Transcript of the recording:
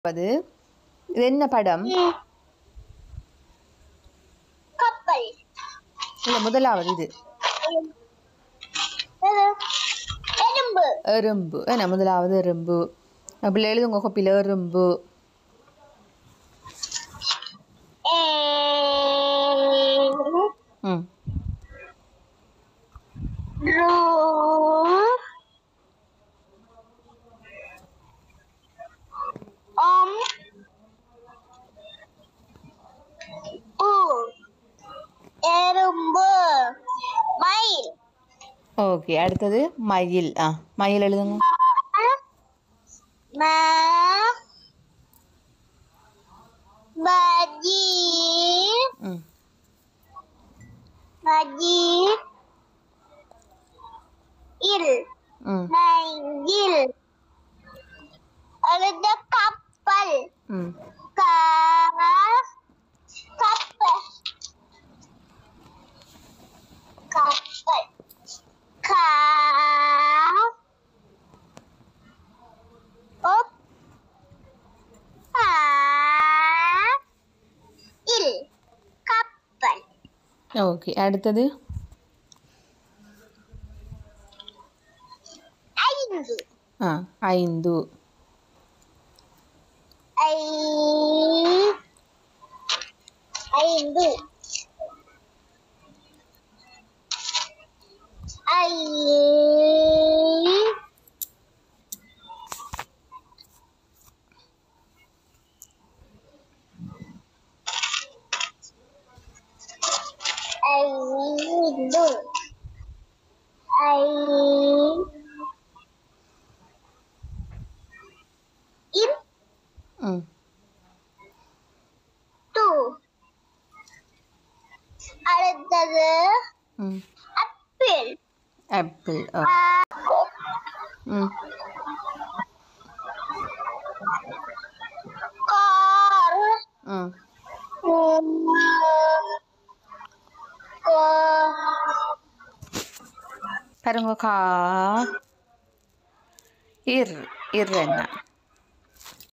அது இது என்ன படம் கப்பல் இல்ல முதலாவது இது இது எறும்பு எறும்பு என்ன முதலாவது எறும்பு அப்படி எழுதுங்க கோப்பில் எறும்பு ம் Um. எறும்பு மயில் ஓகே அடுத்தது மயில் ஆ மயில் எழுதுங்க ம பஜி ம் பஜி இல் ம் மயில் எழுத கப்பல் ம் க கப்பல் கப்பல் க ஒப் ப இல் கப்பல் ஓகே அடுத்தது ஐந்து ஆ ஐந்து ஐ ஐந்து ஐ ஐந்து ஐ இன் ம் டூ அடுத்தது ம் ஆப்பிள் ஆப்பிள் ஆ ம் கார் ம் பாருங்க கா இர் இர் என்ன